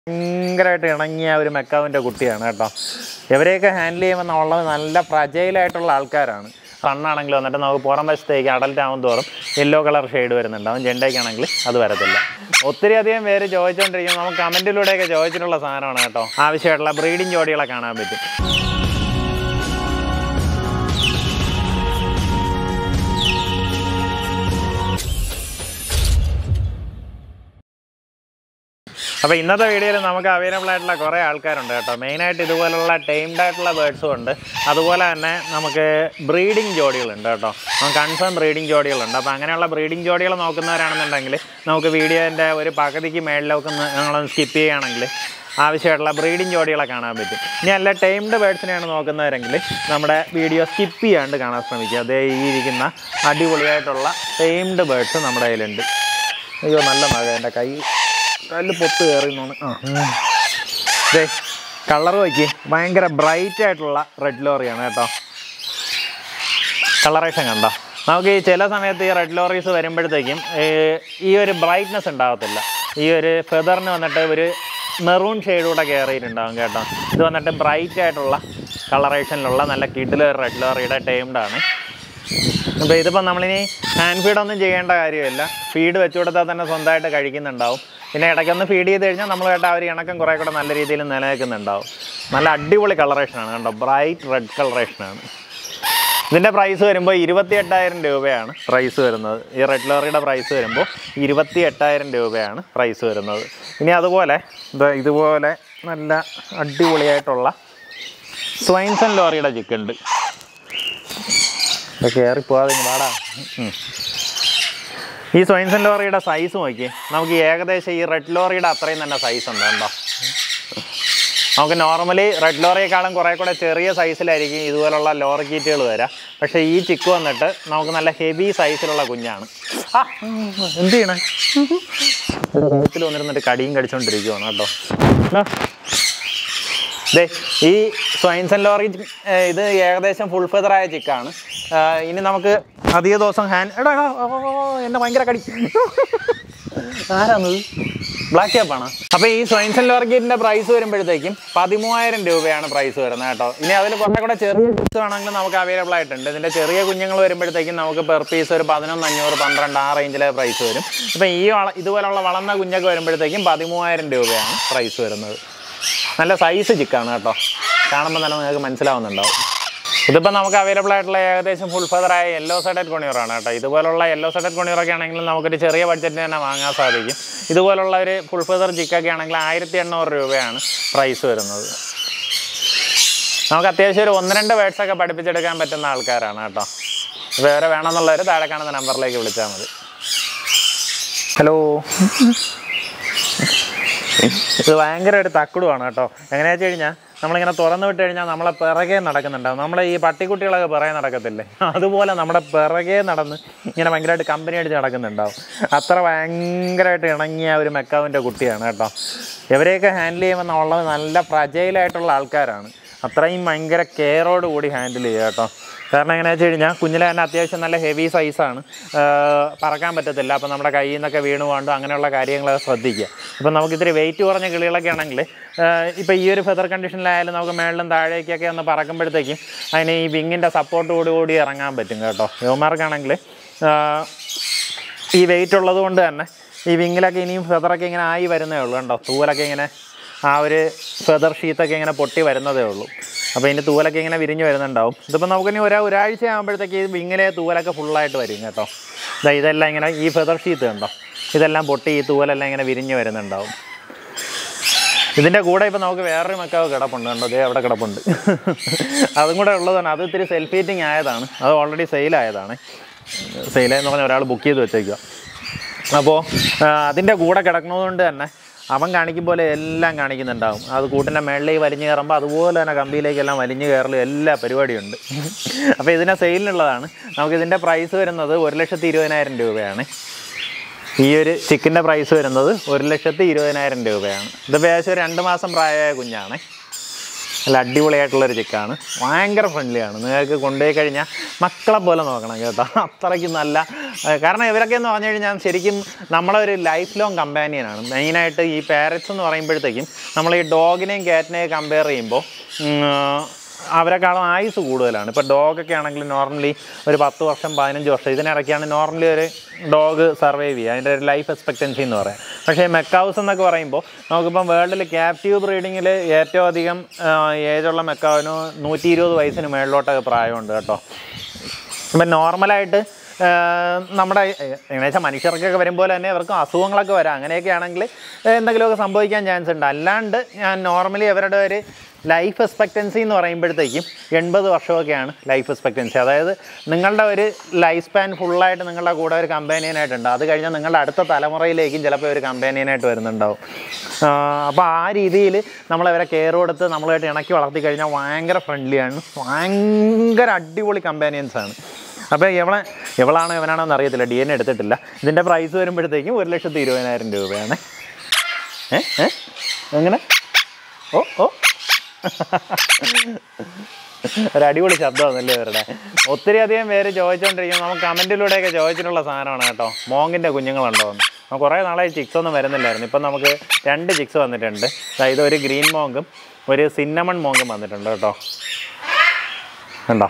ഭയങ്കരമായിട്ട് ഇണങ്ങിയ ഒരു മെക്കാവിൻ്റെ കുട്ടിയാണ് കേട്ടോ ഇവരെയൊക്കെ ഹാൻഡിൽ ചെയ്യുമ്പോൾ നമ്മളുള്ളത് നല്ല ഫ്രജൈലായിട്ടുള്ള ആൾക്കാരാണ് കണ്ണാണെങ്കിൽ വന്നിട്ട് നമുക്ക് പുറം വശത്തേക്ക് അഡൽറ്റ് ആവും തോറും യെല്ലോ കളർ ഷെയ്ഡ് വരുന്നുണ്ടാവും ജെണ്ടയ്ക്കാണെങ്കിൽ അത് വരത്തില്ല ഒത്തിരി അധികം പേര് ചോദിച്ചുകൊണ്ടിരിക്കും നമുക്ക് കമൻറ്റിലൂടെയൊക്കെ ചോദിച്ചിട്ടുള്ള സാധനമാണ് കേട്ടോ ആവശ്യമായിട്ടുള്ള ബ്രീഡിംഗ് ജോഡികളെ കാണാൻ പറ്റും അപ്പോൾ ഇന്നത്തെ വീഡിയോയിൽ നമുക്ക് അവൈലബിൾ ആയിട്ടുള്ള കുറേ ആൾക്കാരുണ്ട് കേട്ടോ മെയിനായിട്ട് ഇതുപോലുള്ള ടൈംഡ് ആയിട്ടുള്ള ബേർഡ്സും ഉണ്ട് അതുപോലെ തന്നെ നമുക്ക് ബ്രീഡിംഗ് ജോഡികളുണ്ട് കേട്ടോ നമുക്ക് കൺഫേം ബ്രീഡിംഗ് ജോഡികളുണ്ട് അപ്പോൾ അങ്ങനെയുള്ള ബ്രീഡിംഗ് ജോഡികൾ നോക്കുന്നവരാണെന്നുണ്ടെങ്കിൽ നമുക്ക് വീഡിയോൻ്റെ ഒരു പകുതിക്ക് മേളിലൊക്കെ നിങ്ങളൊന്ന് സ്കിപ്പ് ചെയ്യുകയാണെങ്കിൽ ആവശ്യമായിട്ടുള്ള ബ്രീഡിംഗ് ജോഡികളെ കാണാൻ പറ്റും ഇനി അല്ല ടൈംഡ് ബേർഡ്സിനെയാണ് നോക്കുന്നവരെങ്കിൽ നമ്മുടെ വീഡിയോ സ്കിപ്പ് ചെയ്യാണ്ട് കാണാൻ ശ്രമിക്കുക അതേ ഈ ഇരിക്കുന്ന അടിപൊളിയായിട്ടുള്ള ടൈംഡ് ബേർഡ്സ് നമ്മുടെ കയ്യിലുണ്ട് അയ്യോ നല്ല മഴ എൻ്റെ കൈ കല്ല് പൊത്ത് കയറിന്നോണ് ആ ദേ കളർ നോക്കി ഭയങ്കര ബ്രൈറ്റ് ആയിട്ടുള്ള റെഡ് ലോറിയാണ് കേട്ടോ കളറേഷൻ കണ്ടോ നമുക്ക് ഈ ചില സമയത്ത് ഈ റെഡ് ലോറീസ് വരുമ്പോഴത്തേക്കും ഈ ഈ ഒരു ബ്രൈറ്റ്നെസ് ഉണ്ടാകത്തില്ല ഈ ഒരു ഫെദറിന് വന്നിട്ട് ഒരു മെറൂൺ ഷെയ്ഡ് കൂടെ കയറിയിട്ടുണ്ടാകും കേട്ടോ ഇത് വന്നിട്ട് ബ്രൈറ്റ് ആയിട്ടുള്ള കളറേഷനിലുള്ള നല്ല കിഡിൽ റെഡ് ലോറിയുടെ ടൈംഡാണ് അപ്പോൾ ഇതിപ്പോൾ നമ്മളിനി ഹാൻഡ് ഫീഡൊന്നും ചെയ്യേണ്ട കാര്യമില്ല ഫീഡ് വെച്ച് കൊടുത്താൽ തന്നെ സ്വന്തമായിട്ട് കഴിക്കുന്നുണ്ടാവും പിന്നെ ഇടയ്ക്കൊന്ന് ഫീഡ് ചെയ്ത് കഴിഞ്ഞാൽ നമ്മളുമായിട്ട് ആ ഒരു ഇണക്കം കുറേ കൂടെ നല്ല രീതിയിൽ നിലനിൽക്കുന്നുണ്ടാവും നല്ല അടിപൊളി കളറേഷനാണ് കണ്ടോ ബ്രൈറ്റ് റെഡ് കളറേഷനാണ് ഇതിൻ്റെ പ്രൈസ് വരുമ്പോൾ ഇരുപത്തി എട്ടായിരം രൂപയാണ് പ്രൈസ് വരുന്നത് ഈ റെഡ് ലോറിയുടെ പ്രൈസ് വരുമ്പോൾ ഇരുപത്തി എട്ടായിരം രൂപയാണ് പ്രൈസ് വരുന്നത് ഇനി അതുപോലെ ദാ ഇതുപോലെ നല്ല അടിപൊളിയായിട്ടുള്ള സ്വൈൻസൺ ലോറിയുടെ ചിക്കുണ്ട് ഇത് കയറി പോവാതെ ഇങ്ങ് വാടാ ഉം. ഈ സ്വൈൻസൺ ലോറിയുടെ സൈസ് നോക്കി നമുക്ക് ഏകദേശം ഈ റെഡ് ലോറിയുടെ അത്രയും തന്നെ സൈസ് ഉണ്ട് കണ്ടോ നമുക്ക് നോർമലി റെഡ് ലോറിയേക്കാളും കുറേ കൂടെ ചെറിയ സൈസിലായിരിക്കും ഇതുപോലുള്ള ലോറി കീറ്റുകൾ വരാം പക്ഷേ ഈ ചിക്ക് വന്നിട്ട് നമുക്ക് നല്ല ഹെവി സൈസിലുള്ള കുഞ്ഞാണ് ആ ഉം, എന്ത് ചെയ്യണേ കഴുത്തിൽ വന്നിരുന്നിട്ട് കടിയും കടിച്ചുകൊണ്ടിരിക്കുവാണ് കേട്ടോ ആ. ദേ ഈ സ്വൈൻസൺ ലോറി ഏർ ഇത് ഏകദേശം ഫുൾ ഫെദറായ ചിക്കാണ് ഏർ ഇനി നമുക്ക് അധിക ദിവസം ഹാൻഡ് എടാ എടാ, ഓ, ഓ, ഓ, എന്നെ ഭയങ്കര കടി ആരാന്നത് ബ്ലാക്ക് ക്യാപ്പാണ് അപ്പോൾ ഈ സ്വൈൻസൺ ലോറിക്കിൻ്റെ പ്രൈസ് വരുമ്പോഴത്തേക്കും പതിമൂവായിരം രൂപയാണ് പ്രൈസ് വരുന്നത് കേട്ടോ ഇനി അതിൽ കുറേ കൂടെ ചെറിയ ചിക്സ് വേണമെങ്കിൽ നമുക്ക് അവൈലബിൾ ആയിട്ടുണ്ട് ഇതിൻ്റെ ചെറിയ കുഞ്ഞുങ്ങൾ വരുമ്പോഴത്തേക്കും നമുക്ക് പെർ പീസ് ഒരു പതിനൊന്ന് അഞ്ഞൂറ് പന്ത്രണ്ട് ആ റേഞ്ചിലെ പ്രൈസ് വരും അപ്പോൾ ഈ വള ഇതുപോലുള്ള വളർന്ന കുഞ്ഞൊക്കെ വരുമ്പോഴത്തേക്കും പതിമൂവായിരം രൂപയാണ് പ്രൈസ് വരുന്നത് നല്ല സൈസ് ചിക്കാണ് കേട്ടോ കാണുമ്പോൾ തന്നെ നിങ്ങൾക്ക് മനസ്സിലാവുന്നുണ്ടാവും ഇതിപ്പോൾ നമുക്ക് അവൈലബിൾ ആയിട്ടുള്ള ഏകദേശം ഫുൾ ഫെദറായ യെല്ലോ സൈഡഡ് കൊണിയറാണ് കേട്ടോ ഇതുപോലുള്ള യെല്ലോ സൈഡഡ് കൊണിയറൊക്കെ ആണെങ്കിൽ നമുക്കൊരു ചെറിയ ബഡ്ജറ്റിന് തന്നെ വാങ്ങാൻ സാധിക്കും ഇതുപോലുള്ള ഒരു ഫുൾ ഫെദർ ചിക്കൊക്കെ ആണെങ്കിൽ ആയിരത്തി എണ്ണൂറ് രൂപയാണ് പ്രൈസ് വരുന്നത് നമുക്ക് അത്യാവശ്യം ഒരു ഒന്ന് രണ്ട് വേർഡ്സൊക്കെ പഠിപ്പിച്ചെടുക്കാൻ പറ്റുന്ന ആൾക്കാരാണ് കേട്ടോ വേറെ വേണമെന്നുള്ളവർ താഴെ കാണുന്ന നമ്പറിലേക്ക് വിളിച്ചാൽ മതി ഹലോ ഇത് ഭയങ്കര ഒരു തക്കുടുവാണ് കേട്ടോ എങ്ങനെയാ വെച്ച് കഴിഞ്ഞാൽ നമ്മളിങ്ങനെ തുറന്നു വിട്ട് കഴിഞ്ഞാൽ നമ്മളെ പിറകെ നടക്കുന്നുണ്ടാവും നമ്മളെ ഈ പട്ടിക്കുട്ടികളൊക്കെ പിറകെ നടക്കത്തില്ലേ അതുപോലെ നമ്മുടെ പിറകെ നടന്ന് ഇങ്ങനെ ഭയങ്കരമായിട്ട് കമ്പനി അടിച്ച് നടക്കുന്നുണ്ടാവും അത്ര ഭയങ്കരമായിട്ട് ഇണങ്ങിയ ഒരു മെക്കാവിൻ്റെ കുട്ടിയാണ് കേട്ടോ ഇവരെയൊക്കെ ഹാൻഡിൽ ചെയ്യുമ്പോൾ നമ്മളുള്ളത് നല്ല ഫ്രജൈലായിട്ടുള്ള ആൾക്കാരാണ് അത്രയും ഭയങ്കര കെയറോട് കൂടി ഹാൻഡിൽ ചെയ്യുക കേട്ടോ കാരണം എങ്ങനെയാ വെച്ച് കഴിഞ്ഞാൽ കുഞ്ഞിലെ തന്നെ അത്യാവശ്യം നല്ല ഹെവി സൈസാണ് പറക്കാൻ പറ്റത്തില്ല അപ്പോൾ നമ്മുടെ കയ്യിൽ നിന്നൊക്കെ വീണ് പോകണ്ടോ അങ്ങനെയുള്ള കാര്യങ്ങളൊക്കെ ശ്രദ്ധിക്കുക ഇപ്പം നമുക്ക് ഇത്തിരി വെയിറ്റ് കുറഞ്ഞ കിളികളൊക്കെ ആണെങ്കിൽ ഇപ്പോൾ ഈ ഒരു ഫെദർ കണ്ടീഷനിലായാലും നമുക്ക് മേളിലും താഴേക്കൊക്കെ ഒന്ന് പറക്കുമ്പോഴത്തേക്കും അതിന് ഈ വിങ്ങിൻ്റെ സപ്പോർട്ടോട് കൂടി ഇറങ്ങാൻ പറ്റും കേട്ടോ യുവമാർക്കാണെങ്കിൽ ഈ വെയിറ്റ് ഉള്ളത് കൊണ്ട് തന്നെ ഈ വിങ്ങിലൊക്കെ ഇനിയും ഫെദറൊക്കെ ഇങ്ങനെ ആയി വരുന്നേ ഉള്ളൂ കണ്ടോ തൂവലൊക്കെ ഇങ്ങനെ ആ ഒരു ഫെദർ ഷീത്തൊക്കെ ഇങ്ങനെ പൊട്ടി വരുന്നതേ ഉള്ളൂ അപ്പോൾ ഇതിൻ്റെ തൂവലൊക്കെ ഇങ്ങനെ വിരിഞ്ഞ് വരുന്നുണ്ടാവും ഇതിപ്പോൾ നമുക്കിനി ഒരാ ഒരാഴ്ച ആകുമ്പോഴത്തേക്ക് ഈ വിങ്ങിലെ തൂവലൊക്കെ ഫുള്ളായിട്ട് വരും കേട്ടോ ഇതാ ഇതെല്ലാം ഇങ്ങനെ ഈ ഫെദർ ഷീത്ത് കണ്ടോ ഇതെല്ലാം പൊട്ടി ഈ തൂവലെല്ലാം ഇങ്ങനെ വിരിഞ്ഞ് വരുന്നുണ്ടാവും ഇതിൻ്റെ കൂടെ ഇപ്പോൾ നമുക്ക് വേറൊരു മക്കാവ് കിടപ്പുണ്ട് കണ്ടോ അതേ അവിടെ കിടപ്പുണ്ട് അതും കൂടെ ഉള്ളതാണ് അത് ഇത്തിരി സെൽഫ് ഹീറ്റിംഗ് ആയതാണ് അത് ഓൾറെഡി സെയിലായതാണ് സെയിലായെന്ന് പറഞ്ഞാൽ ഒരാൾ ബുക്ക് ചെയ്ത് വെച്ചേക്കുക അപ്പോൾ അതിൻ്റെ കൂടെ കിടക്കുന്നതുകൊണ്ട് തന്നെ അവൻ കാണിക്കും പോലെ എല്ലാം കാണിക്കുന്നുണ്ടാവും അത് കൂട്ടിൻ്റെ മേളിലേക്ക് വലിഞ്ഞു കയറുമ്പോൾ അതുപോലെ തന്നെ കമ്പിയിലേക്കെല്ലാം വലിഞ്ഞു കയറലും എല്ലാ പരിപാടിയുണ്ട് അപ്പോൾ ഇതിനെ സെയിലിനുള്ളതാണ് നമുക്ക് ഇതിൻ്റെ പ്രൈസ് വരുന്നത് ഒരു ലക്ഷത്തി ഇരുപതിനായിരം രൂപയാണ് ഈ ഒരു ചിക്കൻ്റെ പ്രൈസ് വരുന്നത് ഒരു ലക്ഷത്തി ഇരുപതിനായിരം രൂപയാണ് ഇതിപ്പോൾ ഏകദേശം ഒരു രണ്ട് മാസം പ്രായമായ കുഞ്ഞാണ് നല്ല അടിപൊളിയായിട്ടുള്ളൊരു ചിക്കാണ് ഭയങ്കര ഫ്രണ്ട്ലിയാണ് നിങ്ങൾക്ക് കൊണ്ടുപോയി കഴിഞ്ഞാൽ മക്കളെ പോലെ നോക്കണം കേട്ടോ അത്രയ്ക്ക് നല്ല ഏഹ് കാരണം ഇവരൊക്കെ എന്ന് പറഞ്ഞു കഴിഞ്ഞാൽ ശരിക്കും നമ്മളെ ഒരു ലൈഫ് ലോങ് കമ്പാനിയനാണ് മെയിനായിട്ട് ഈ പാരറ്റ്സ് എന്ന് പറയുമ്പോഴത്തേക്കും നമ്മൾ ഈ ഡോഗിനെയും കാറ്റിനെയും കമ്പയർ ചെയ്യുമ്പോൾ അവരെക്കാളും ആയുസ് കൂടുതലാണ് ഇപ്പോൾ ഡോഗൊക്കെ ആണെങ്കിൽ നോർമലി ഒരു പത്ത് വർഷം പതിനഞ്ച് വർഷം ഇതിനിടയ്ക്കാണ് നോർമലി ഒരു ഡോഗ് സർവൈവ് ചെയ്യുക അതിൻ്റെ ഒരു ലൈഫ് എക്സ്പെക്റ്റൻസി എന്ന് പറയാം പക്ഷേ മെക്കാവ്സ് എന്നൊക്കെ പറയുമ്പോൾ നമുക്കിപ്പം വേൾഡിൽ ക്യാപ്റ്റീവ് ബ്രീഡിങ്ങിൽ ഏറ്റവും അധികം ഏജുള്ള മെക്കാവിന് നൂറ്റി ഇരുപത് വയസ്സിന് മേളിലോട്ടൊക്കെ പ്രായമുണ്ട് കേട്ടോ ഇപ്പം നോർമലായിട്ട് നമ്മുടെ ഏകദേശം മനുഷ്യർക്കൊക്കെ വരുമ്പോൾ തന്നെ ഇവർക്ക് അസുഖങ്ങളൊക്കെ വരാം അങ്ങനെയൊക്കെ ആണെങ്കിൽ എന്തെങ്കിലുമൊക്കെ സംഭവിക്കാൻ ചാൻസ് ഉണ്ട് അല്ലാണ്ട് ഞാൻ നോർമലി അവരുടെ ഒരു ലൈഫ് എക്സ്പെക്റ്റൻസി എന്ന് പറയുമ്പോഴത്തേക്കും എൺപത് വർഷമൊക്കെയാണ് ലൈഫ് എക്സ്പെക്റ്റൻസി അതായത് നിങ്ങളുടെ ഒരു ലൈഫ് സ്പാൻ ഫുള്ളായിട്ട് നിങ്ങളുടെ കൂടെ ഒരു കമ്പാനിയനായിട്ടുണ്ട് അത് കഴിഞ്ഞാൽ നിങ്ങളുടെ അടുത്ത തലമുറയിലേക്കും ചിലപ്പോൾ ഒരു കമ്പാനിയനായിട്ട് വരുന്നുണ്ടാവും അപ്പോൾ ആ രീതിയിൽ നമ്മളവരെ കെയർ കൊടുത്ത് നമ്മളുമായിട്ട് ഇണക്കി വളർത്തി കഴിഞ്ഞാൽ ഭയങ്കര ഫ്രണ്ട്ലിയാണ് ഭയങ്കര അടിപൊളി കമ്പാനിയൻസ് ആണ് അപ്പോൾ ഇവളെ ഇവളാണോ ഇവനാണോ എന്ന് അറിയത്തില്ല ഡി എൻ എടുത്തിട്ടില്ല ഇതിൻ്റെ പ്രൈസ് വരുമ്പോഴത്തേക്കും ഒരു ലക്ഷത്തി ഇരുപതിനായിരം രൂപയാണ് ഏ ഏ എങ്ങനെ ഓ ഓ ഒരു അടിപൊളി ശബ്ദമാണല്ലേ ഇവരുടെ ഒത്തിരി അധികം പേര് ചോദിച്ചുകൊണ്ടിരിക്കും നമുക്ക് കമൻറ്റിലൂടെയൊക്കെ ചോദിച്ചിട്ടുള്ള സാധനമാണ് കേട്ടോ മോങ്ങിൻ്റെ കുഞ്ഞുങ്ങളുണ്ടോ എന്ന് നമുക്ക് കുറേ നാളെ ചിക്സ് ഒന്നും വരുന്നില്ലായിരുന്നു ഇപ്പം നമുക്ക് രണ്ട് ചിക്സ് വന്നിട്ടുണ്ട് അതായത് ഒരു ഗ്രീൻ മോങ്കും ഒരു സിന്നമൺ മോങ്കും വന്നിട്ടുണ്ട് കേട്ടോ കണ്ടോ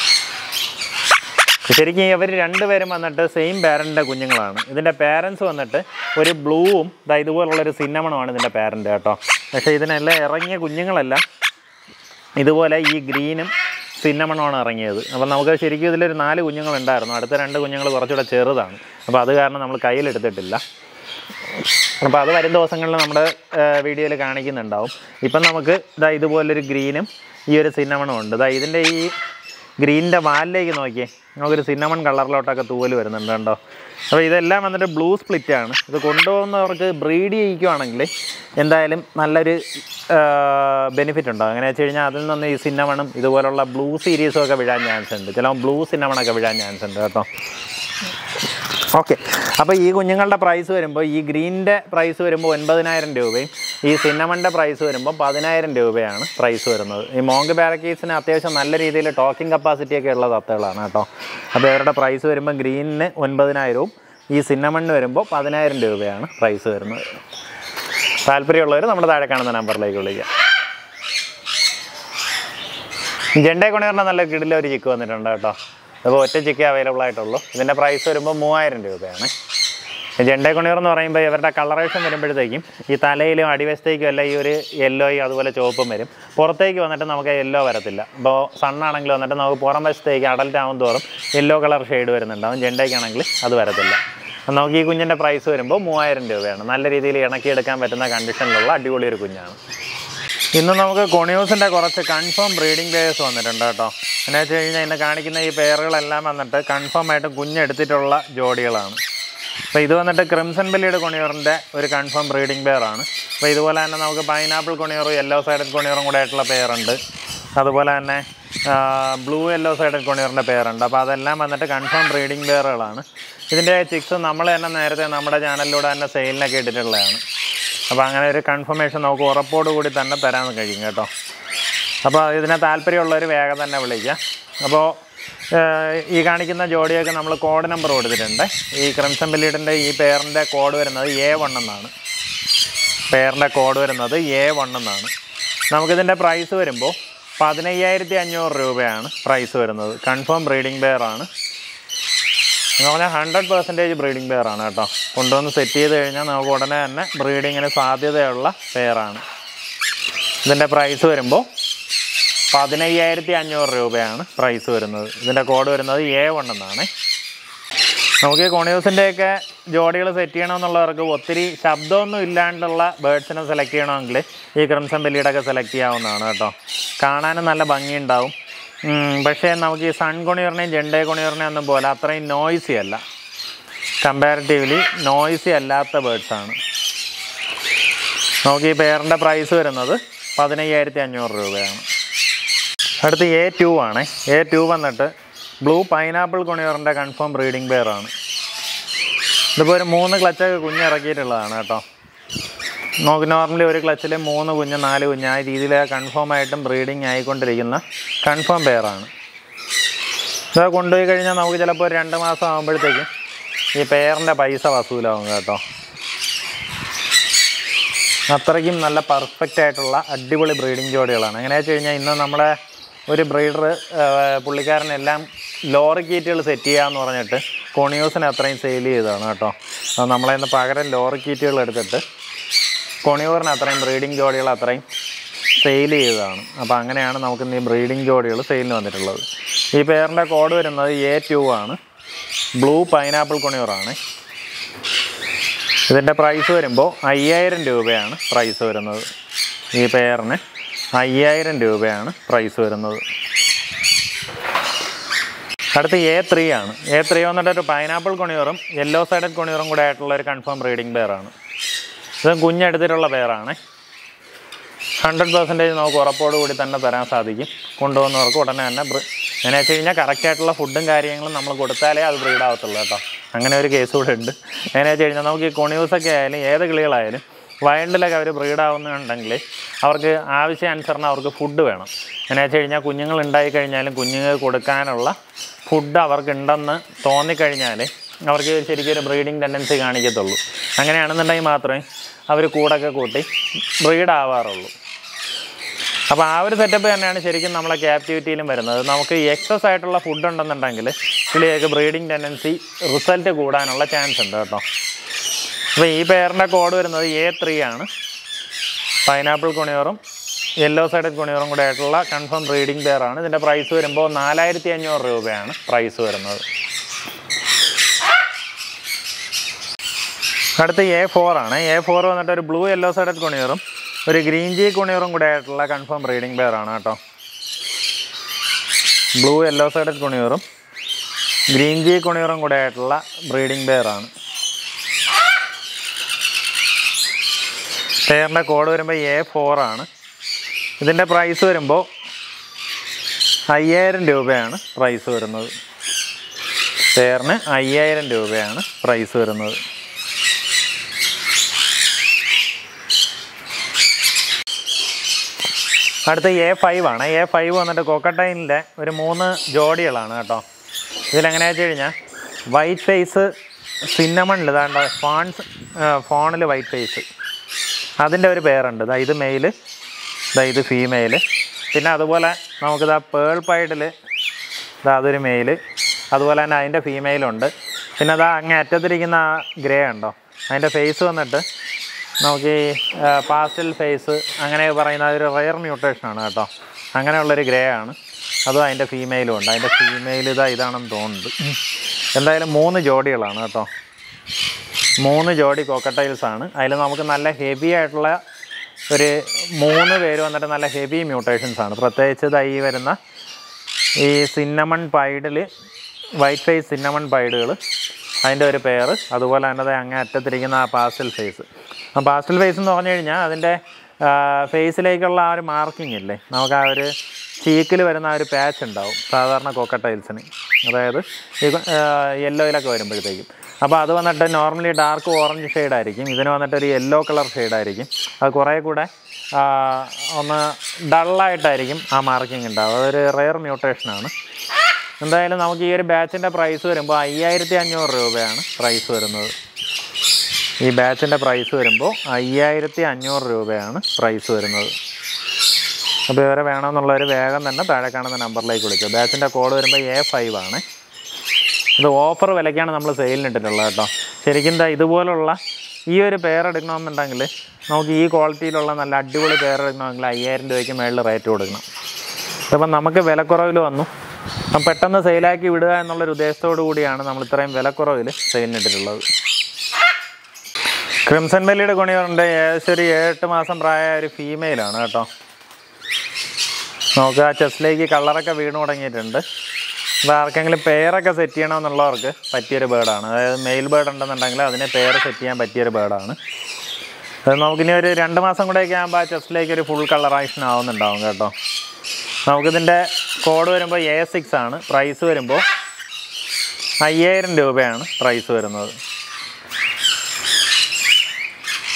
ശരിക്കും ഇവർ രണ്ടുപേരും വന്നിട്ട് സെയിം പാരൻറ്റിൻ്റെ കുഞ്ഞുങ്ങളാണ് ഇതിൻ്റെ പാരൻസ് വന്നിട്ട് ഒരു ബ്ലൂവും ഇതാ ഇതുപോലുള്ളൊരു സിന്നമണുമാണ് ഇതിൻ്റെ പാരൻറ്റ് കേട്ടോ പക്ഷേ ഇതിനെല്ലാം ഇറങ്ങിയ കുഞ്ഞുങ്ങളെല്ലാം ഇതുപോലെ ഈ ഗ്രീനും സിന്നമണുമാണ് ഇറങ്ങിയത് അപ്പോൾ നമുക്ക് ശരിക്കും ഇതിലൊരു നാല് കുഞ്ഞുങ്ങളുണ്ടായിരുന്നു അടുത്ത രണ്ട് കുഞ്ഞുങ്ങൾ കുറച്ചുകൂടെ ചെറുതാണ് അപ്പോൾ അത് കാരണം നമ്മൾ കയ്യിലെടുത്തിട്ടില്ല അപ്പോൾ അത് വരും ദിവസങ്ങളിൽ നമ്മുടെ വീഡിയോയിൽ കാണിക്കുന്നുണ്ടാവും ഇപ്പം നമുക്ക് ഇതാ ഇതുപോലൊരു ഗ്രീനും ഈ ഒരു സിന്നമണും ഉണ്ട് ഇതാ ഇതിൻ്റെ ഈ ഗ്രീനിൻ്റെ വാലിലേക്ക് നോക്കിയേ നമുക്കൊരു സിന്നമൺ കളറിലോട്ടൊക്കെ തൂവല് വരുന്നുണ്ട് കേട്ടോ അപ്പോൾ ഇതെല്ലാം വന്നിട്ട് ബ്ലൂ സ്പ്ലിറ്റ് ആണ് ഇത് കൊണ്ടുപോകുന്നവർക്ക് ബ്രീഡ് ചെയ്യിക്കുവാണെങ്കിൽ എന്തായാലും നല്ലൊരു ബെനിഫിറ്റ് ഉണ്ടാവും എങ്ങനെ വെച്ച് കഴിഞ്ഞാൽ അതിൽ നിന്ന് ഈ സിന്നമണും ഇതുപോലുള്ള ബ്ലൂ സീരീസും ഒക്കെ വിഴാൻ ചാൻസ് ഉണ്ട് ചില ബ്ലൂ സിന്നമണൊക്കെ വിഴാൻ ചാൻസ് ഉണ്ട് കേട്ടോ ഓക്കെ അപ്പോൾ ഈ കുഞ്ഞുങ്ങളുടെ പ്രൈസ് വരുമ്പോൾ ഈ ഗ്രീനിൻ്റെ പ്രൈസ് വരുമ്പോൾ ഒൻപതിനായിരം രൂപയും ഈ സിന്നമണിൻ്റെ പ്രൈസ് വരുമ്പോൾ പതിനായിരം രൂപയാണ് പ്രൈസ് വരുന്നത് ഈ മോങ്ക് പാരക്കീസിന് അത്യാവശ്യം നല്ല രീതിയിൽ ടോക്കിംഗ് കപ്പാസിറ്റി ഒക്കെ ഉള്ള തത്തകളാണ് കേട്ടോ അപ്പോൾ ഇവരുടെ പ്രൈസ് വരുമ്പോൾ ഗ്രീനിന് ഒൻപതിനായിരവും ഈ സിന്നമണിന് വരുമ്പോൾ പതിനായിരം രൂപയാണ് പ്രൈസ് വരുന്നത് താല്പര്യമുള്ളവർ നമ്മുടെ താഴെ കാണുന്ന നമ്പറിലേക്ക് വിളിക്കുക ജെണ്ടേ കൊണ്ടുവരുന്ന നല്ല കിടില ഒരു ചിക്ക് വന്നിട്ടുണ്ട് കേട്ടോ അപ്പോൾ ഒറ്റ ചിക്കേ അവൈലബിൾ ആയിട്ടുള്ളൂ ഇതിൻ്റെ പ്രൈസ് വരുമ്പോൾ മൂവായിരം രൂപയാണ് ജെണ്ടേ കൊണിയർ എന്ന് പറയുമ്പോൾ ഇവരുടെ കളറേഷൻ വരുമ്പോഴത്തേക്കും ഈ തലയിലും അടിവശത്തേക്കും എല്ലാം ഈ ഒരു യെല്ലോയും അതുപോലെ ചുവപ്പും വരും പുറത്തേക്ക് വന്നിട്ട് നമുക്ക് യെല്ലോ വരത്തില്ല ഇപ്പോൾ സണ്ണാണെങ്കിൽ വന്നിട്ട് നമുക്ക് പുറം വശത്തേക്ക് അഡൽറ്റ് ആവും തോറും യെല്ലോ കളർ ഷെയ്ഡ് വരുന്നുണ്ടാവും ജെണ്ടയ്ക്കാണെങ്കിൽ അത് വരത്തില്ല അപ്പോൾ നമുക്ക് ഈ കുഞ്ഞിൻ്റെ പ്രൈസ് വരുമ്പോൾ മൂവായിരം രൂപയാണ് നല്ല രീതിയിൽ ഇണക്കിയെടുക്കാൻ പറ്റുന്ന കണ്ടീഷനിലുള്ള അടിപൊളി ഒരു കുഞ്ഞാണ് ഇന്ന് നമുക്ക് കൊണിയൂസിൻ്റെ കുറച്ച് കൺഫേം ബ്രീഡിംഗ് പേയേഴ്സ് വന്നിട്ടുണ്ട് കേട്ടോ എന്നു വെച്ച് കഴിഞ്ഞാൽ ഇന്ന് കാണിക്കുന്ന ഈ പെയറുകളെല്ലാം വന്നിട്ട് കൺഫേം ആയിട്ട് കുഞ്ഞെടുത്തിട്ടുള്ള ജോഡികളാണ് അപ്പോൾ ഇത് വന്നിട്ട് ക്രിംസൺ ബെല്ലിയുടെ കൊണിയൂറിൻ്റെ ഒരു കൺഫേം ബ്രീഡിംഗ് പെയറാണ് അപ്പോൾ ഇതുപോലെ തന്നെ നമുക്ക് പൈനാപ്പിൾ കൊണിയൂറും യെല്ലോ സൈഡഡ് കൊണിയൂറും കൂടെ ആയിട്ടുള്ള പെയറുണ്ട് അതുപോലെ തന്നെ ബ്ലൂ യെല്ലോ സൈഡഡ് കൊണിയൂറിൻ്റെ പെയറുണ്ട് അപ്പോൾ അതെല്ലാം വന്നിട്ട് കൺഫേം ബ്രീഡിംഗ് പെയറുകളാണ് ഇതിൻ്റെ ചിക്സ് നമ്മൾ തന്നെ നേരത്തെ നമ്മുടെ ചാനലിലൂടെ തന്നെ സെയിലിനൊക്കെ ഇട്ടിട്ടുള്ളതാണ് അപ്പോൾ അങ്ങനെ ഒരു കൺഫർമേഷൻ നമുക്ക് ഉറപ്പോട് കൂടി തന്നെ തരാൻ കഴിയും കേട്ടോ അപ്പോൾ ഇതിനെ താല്പര്യമുള്ളവർ വേഗം തന്നെ വിളിക്കുക അപ്പോൾ ഏഹ്, ഈ കാണിക്കുന്ന ജോഡിയൊക്കെ നമ്മൾ കോഡ് നമ്പർ കൊടുത്തിട്ടുണ്ട് ഈ ക്രിംസൺ ബില്ലീഡിൻ്റെ ഈ പെയറിൻ്റെ കോഡ് വരുന്നത് എ വൺ എന്നാണ് പെയറിൻ്റെ കോഡ് വരുന്നത് എ വൺ എന്നാണ് നമുക്കിതിൻ്റെ പ്രൈസ് വരുമ്പോൾ പതിനയ്യായിരത്തി അഞ്ഞൂറ് രൂപയാണ് പ്രൈസ് വരുന്നത് കൺഫേം ബ്രീഡിംഗ് പെയറാണ് എന്ന് പറഞ്ഞാൽ ഹൺഡ്രഡ് പെർസെൻറ്റേജ് ബ്രീഡിംഗ് പെയറാണ് കേട്ടോ കൊണ്ടുവന്ന് സെറ്റ് ചെയ്ത് കഴിഞ്ഞാൽ നമുക്ക് ഉടനെ തന്നെ ബ്രീഡിങ്ങിന് സാധ്യതയുള്ള പെയറാണ് ഇതിൻ്റെ പ്രൈസ് വരുമ്പോൾ പതിനയ്യായിരത്തി അഞ്ഞൂറ് രൂപയാണ് പ്രൈസ് വരുന്നത് ഇതിൻ്റെ കോഡ് വരുന്നത് എ വൺ എന്നാണ് നമുക്ക് ഈ കോണിയൂസിൻ്റെയൊക്കെ ജോഡികൾ സെറ്റ് ചെയ്യണമെന്നുള്ളവർക്ക് ഒത്തിരി ശബ്ദമൊന്നും ഇല്ലാണ്ടുള്ള ബേഡ്സിനെ സെലക്ട് ചെയ്യണമെങ്കിൽ ഈ ക്രിംസൺ ബെല്ലിയുടെ ഒക്കെ സെലക്ട് ചെയ്യാവുന്നതാണ് കേട്ടോ കാണാനും നല്ല ഭംഗിയുണ്ടാവും ഉം, പക്ഷേ നമുക്ക് ഈ സൺ കൊണിയറിനെയും ജെണ്ടേ കൊണിയറിനെയും ഒന്നും പോലെ അത്രയും നോയ്സി അല്ല കമ്പാരിറ്റീവ്ലി നോയ്സി അല്ലാത്ത ബേഡ്സാണ് നമുക്ക് ഈ പെയറിൻ്റെ പ്രൈസ് വരുന്നത് പതിനയ്യായിരത്തി അഞ്ഞൂറ് രൂപയാണ് അടുത്ത് എ ടു ആണ് എ ടു വന്നിട്ട് ബ്ലൂ പൈനാപ്പിൾ കൊണിയറിൻ്റെ കൺഫേം ബ്രീഡിംഗ് പെയറാണ് ഇതിപ്പോൾ ഒരു മൂന്ന് ക്ലച്ചൊക്കെ കുഞ്ഞിറക്കിയിട്ടുള്ളതാണ് കേട്ടോ നമുക്ക് നോർമലി ഒരു ക്ലച്ചിൽ മൂന്ന് കുഞ്ഞ് നാല് കുഞ്ഞ് ആ രീതിയിൽ കൺഫേം ആയിട്ടും ബ്രീഡിങ് ആയിക്കൊണ്ടിരിക്കുന്ന കൺഫേം പെയറാണ് ഇത് കൊണ്ടുപോയി കഴിഞ്ഞാൽ നമുക്ക് ചിലപ്പോൾ ഒരു രണ്ട് മാസം ആകുമ്പോഴത്തേക്കും ഈ പെയറിൻ്റെ പൈസ വസൂലാവും കേട്ടോ അത്രയ്ക്കും നല്ല പെർഫെക്റ്റ് ആയിട്ടുള്ള അടിപൊളി ബ്രീഡിംഗ് ജോഡികളാണ് എങ്ങനെയാ വെച്ച് കഴിഞ്ഞാൽ ഇന്ന് നമ്മുടെ ഒരു ബ്രീഡർ പുള്ളിക്കാരനെല്ലാം ലോറി കീറ്റുകൾ സെറ്റ് ചെയ്യാന്ന് പറഞ്ഞിട്ട് കൊണിയൂസിന് അത്രയും സെയിൽ ചെയ്തതാണ് കേട്ടോ അത് നമ്മളെ ഇന്ന് പകരം ലോറി കീറ്റുകൾ എടുത്തിട്ട് കൊണിയൂറിന് അത്രയും ബ്രീഡിംഗ് ജോഡികൾ അത്രയും സെയിൽ ചെയ്തതാണ് അപ്പോൾ അങ്ങനെയാണ് നമുക്ക് ഇന്ന് ഈ ബ്രീഡിംഗ് ജോഡികൾ സെയിലിന് വന്നിട്ടുള്ളത് ഈ പേരിൻ്റെ കോഡ് വരുന്നത് എ ടു ആണ് ബ്ലൂ പൈനാപ്പിൾ കൊണിയൂറാണ് ഇതിൻ്റെ പ്രൈസ് വരുമ്പോൾ അയ്യായിരം രൂപയാണ് പ്രൈസ് വരുന്നത് ഈ പെയറിന് അയ്യായിരം രൂപയാണ് പ്രൈസ് വരുന്നത് അടുത്ത് എ ത്രീ ആണ് എ ത്രീ വന്നിട്ട് ഒരു പൈനാപ്പിൾ കൊണിയൂറും യെല്ലോ സൈഡഡ് കൊണിയൂറും കൂടെ ആയിട്ടുള്ള ഒരു കൺഫേം ബ്രീഡിംഗ് പെയറാണ് ഇത് കുഞ്ഞെടുത്തിട്ടുള്ള പെയറാണ് ഹൺഡ്രഡ് പെർസെൻറ്റേജ് നമുക്ക് ഉറപ്പോട് കൂടി തന്നെ തരാൻ സാധിക്കും കൊണ്ടുപോകുന്നവർക്ക് ഉടനെ തന്നെ ബ്രി- എങ്ങനെ വെച്ച് കഴിഞ്ഞാൽ കറക്റ്റ് ആയിട്ടുള്ള ഫുഡും കാര്യങ്ങളും നമ്മൾ കൊടുത്താലേ അത് ബ്രീഡ് ആവത്തുള്ളൂ കേട്ടോ അങ്ങനെ ഒരു കേസ് കൂടെ ഉണ്ട് എങ്ങനെ വെച്ച് കഴിഞ്ഞാൽ നമുക്ക് ഈ കൊണിയൂസൊക്കെ ആയാലും ഏത് കിളികളായാലും വൈൽഡിലൊക്കെ അവർ ബ്രീഡ് ആവുന്നുണ്ടെങ്കിൽ അവർക്ക് ആവശ്യാനുസരണം അവർക്ക് ഫുഡ് വേണം എങ്ങനെ വെച്ച് കഴിഞ്ഞാൽ കുഞ്ഞുങ്ങൾ ഉണ്ടായി കഴിഞ്ഞാലും കുഞ്ഞുങ്ങൾക്ക് കൊടുക്കാനുള്ള ഫുഡ് അവർക്ക് ഉണ്ടെന്ന് തോന്നിക്കഴിഞ്ഞാൽ അവർക്ക് ശരിക്കും ഒരു ബ്രീഡിങ് ടെൻഡൻസി കാണിക്കത്തുള്ളൂ അങ്ങനെയാണെന്നുണ്ടെങ്കിൽ മാത്രമേ അവർ കൂടൊക്കെ കൂട്ടി ബ്രീഡ് ആവാറുള്ളൂ അപ്പോൾ ആ ഒരു സെറ്റപ്പ് തന്നെയാണ് ശരിക്കും നമ്മളെ ക്യാപ്റ്റിവിറ്റിയിലും വരുന്നത് നമുക്ക് എക്സസ് ആയിട്ടുള്ള ഫുഡ് ഉണ്ടെന്നുണ്ടെങ്കിൽ കിളിയൊക്കെ ബ്രീഡിങ് ടെൻഡൻസി റിസൾട്ട് കൂടാനുള്ള ചാൻസ് ഉണ്ട് കേട്ടോ അപ്പോൾ ഈ പെയറിൻ്റെ കോഡ് വരുന്നത് എ ത്രീ ആണ് പൈനാപ്പിൾ കുണിയോറും യെല്ലോ സൈഡഡ് കുണിയോറും കൂടെ ആയിട്ടുള്ള കൺഫേം ബ്രീഡിംഗ് പെയറാണ് ഇതിൻ്റെ പ്രൈസ് വരുമ്പോൾ നാലായിരത്തി അഞ്ഞൂറ് രൂപയാണ് പ്രൈസ് വരുന്നത് അടുത്ത് എ ഫോർ ആണ് എ ഫോർ വന്നിട്ട് ഒരു ബ്ലൂ യെല്ലോ സൈഡഡ് കുണിയറും ഒരു ഗ്രീൻ ജി കുണിയറും കൂടെ ആയിട്ടുള്ള കൺഫേം ബ്രീഡിംഗ് പെയർ ആണ് കേട്ടോ ബ്ലൂ യെല്ലോ സൈഡഡ് കുണിയറും ഗ്രീൻ ജി കുണിയറും കൂടെ ആയിട്ടുള്ള ബ്രീഡിംഗ് പെയർ ആണ് പെയറിൻ്റെ കോഡ് വരുമ്പോൾ എ ഫോർ ആണ് ഇതിൻ്റെ പ്രൈസ് വരുമ്പോൾ അയ്യായിരം രൂപയാണ് പ്രൈസ് വരുന്നത് പെയറിന് അയ്യായിരം രൂപയാണ് പ്രൈസ് വരുന്നത് അടുത്ത എ ഫൈവ് ആണ് എ ഫൈവ് വന്നിട്ട് കൊക്കട്ടൈനിൻ്റെ ഒരു മൂന്ന് ജോഡികളാണ് കേട്ടോ ഇതിലെങ്ങനെയാ വെച്ച് കഴിഞ്ഞാൽ വൈറ്റ് ഫേസ് സിന്നമണിൽ ഇതാണ്ട് ഫോൺസ് ഫോണിൽ വൈറ്റ് ഫേസ് അതിൻ്റെ ഒരു പേരുണ്ട് ഇതാ ഇത് മെയില് ഇതാ ഇത് ഫീമെയിൽ പിന്നെ അതുപോലെ നമുക്കിതാ പേൾ പൈഡിൽ ഇതാ അതൊരു മെയില് അതുപോലെ തന്നെ അതിൻ്റെ ഫീമെയിലുണ്ട് പിന്നെ അതാ അങ്ങേ അറ്റത്തിരിക്കുന്ന ആ ഗ്രേ ഉണ്ടോ അതിൻ്റെ ഫേസ് വന്നിട്ട് നമുക്ക് ഈ പാസ്റ്റൽ ഫേസ് അങ്ങനെ പറയുന്ന ഒരു റയർ മ്യൂട്ടേഷനാണ് കേട്ടോ അങ്ങനെയുള്ളൊരു ഗ്രേ ആണ് അതും അതിൻ്റെ ഫീമെയിലും ഉണ്ട് അതിൻ്റെ ഫീമെയിൽ ഇതാ ഇതാണെന്ന് തോന്നുന്നുണ്ട് എന്തായാലും മൂന്ന് ജോഡികളാണ് കേട്ടോ മൂന്ന് ജോഡി കോക്കട്ടൈൽസ് ആണ് അതിൽ നമുക്ക് നല്ല ഹെവി ആയിട്ടുള്ള ഒരു മൂന്ന് പേര് വന്നിട്ട് നല്ല ഹെവി മ്യൂട്ടേഷൻസ് ആണ് പ്രത്യേകിച്ച് ഇതാ ഈ വരുന്ന ഈ സിന്നമൺ പൈഡിൽ വൈറ്റ് ഫേസ് സിന്നമൺ പൈഡുകൾ അതിൻ്റെ ഒരു പെയർ അതുപോലെ തന്നെ ദേ അങ്ങേ അറ്റത്തിരിക്കുന്ന ആ പാസ്റ്റൽ ഫേസ് ആ പാസ്റ്റൽ ഫേസ് എന്ന് പറഞ്ഞു കഴിഞ്ഞാൽ അതിൻ്റെ ഫേസിലേക്കുള്ള ആ ഒരു മാർക്കിംഗ് ഇല്ലേ നമുക്ക് ആ ഒരു ചീക്കിൽ വരുന്ന ആ ഒരു പാച്ച് ഉണ്ടാവും സാധാരണ കോക്കട്ടൈൽസിന് അതായത് ഈ യെല്ലോയിലൊക്കെ വരുമ്പോഴത്തേക്കും അപ്പോൾ അത് വന്നിട്ട് നോർമലി ഡാർക്ക് ഓറഞ്ച് ഷെയ്ഡായിരിക്കും ഇതിന് വന്നിട്ട് ഒരു യെല്ലോ കളർ ഷെയ്ഡായിരിക്കും അത് കുറേ കൂടെ ആ, ഒന്ന് ഡള്ളായിട്ടായിരിക്കും ആ മാർക്കിംഗ് ഉണ്ടാവും അതൊരു റെയർ മ്യൂട്ടേഷനാണ് എന്തായാലും നമുക്ക് ഈ ഒരു ബാച്ചിൻ്റെ പ്രൈസ് വരുമ്പോൾ അയ്യായിരത്തി അഞ്ഞൂറ് രൂപയാണ് പ്രൈസ് വരുന്നത് ഈ ബാച്ചിൻ്റെ പ്രൈസ് വരുമ്പോൾ അയ്യായിരത്തി അഞ്ഞൂറ് രൂപയാണ് പ്രൈസ് വരുന്നത് അപ്പോൾ ഇവരെ വേണമെന്നുള്ളവർ വേഗം തന്നെ താഴെ കാണുന്ന നമ്പറിലേക്ക് വിളിക്കുക ബാച്ചിൻ്റെ കോഡ് വരുമ്പോൾ എ ഫൈവ് ആണ് ഇത് ഓഫർ വിലയ്ക്കാണ് നമ്മൾ സെയിലിന് ഇട്ടിട്ടുള്ളത് കേട്ടോ ശരിക്കും എന്താ ഇതുപോലുള്ള ഈ ഒരു പെയർ എടുക്കണമെന്നുണ്ടെങ്കിൽ നമുക്ക് ഈ ക്വാളിറ്റിയിലുള്ള നല്ല അടിപൊളി പെയർ എടുക്കണമെങ്കിൽ അയ്യായിരം രൂപയ്ക്ക് മേളിൽ റേറ്റ് കൊടുക്കണം ഇപ്പം നമുക്ക് വിലക്കുറവിൽ വന്നു അപ്പം പെട്ടെന്ന് സെയിലാക്കി വിടുക എന്നുള്ളൊരു ഉദ്ദേശത്തോടു കൂടിയാണ് നമ്മൾ ഇത്രയും വിലക്കുറവിൽ സെയിലിനിട്ടിട്ടുള്ളത് ക്രിംസൺ ബെല്ലിയുടെ ഗുണിയുണ്ട് ഏകദേശം ഒരു ഏഴെട്ട് മാസം പ്രായമായ ഒരു ഫീമെയിലാണ് കേട്ടോ നമുക്ക് ആ ചെസ്റ്റിലേക്ക് കളറൊക്കെ വീണ് തുടങ്ങിയിട്ടുണ്ട് അപ്പോൾ ആർക്കെങ്കിലും പെയറൊക്കെ സെറ്റ് ചെയ്യണമെന്നുള്ളവർക്ക് പറ്റിയൊരു ബേർഡാണ് അതായത് മെയിൽ ബേർഡ് ഉണ്ടെന്നുണ്ടെങ്കിൽ അതിനെ പെയർ സെറ്റ് ചെയ്യാൻ പറ്റിയൊരു ബേർഡാണ് അത് നമുക്കിനി ഒരു രണ്ട് മാസം കൂടെയൊക്കെ ആകുമ്പോൾ ആ ചെസ്റ്റിലേക്ക് ഒരു ഫുൾ കളറൈഷൻ ആവുന്നുണ്ടാവും കേട്ടോ നമുക്കിതിൻ്റെ കോഡ് വരുമ്പോൾ എ സിക്സ് ആണ് പ്രൈസ് വരുമ്പോൾ അയ്യായിരം രൂപയാണ് പ്രൈസ് വരുന്നത്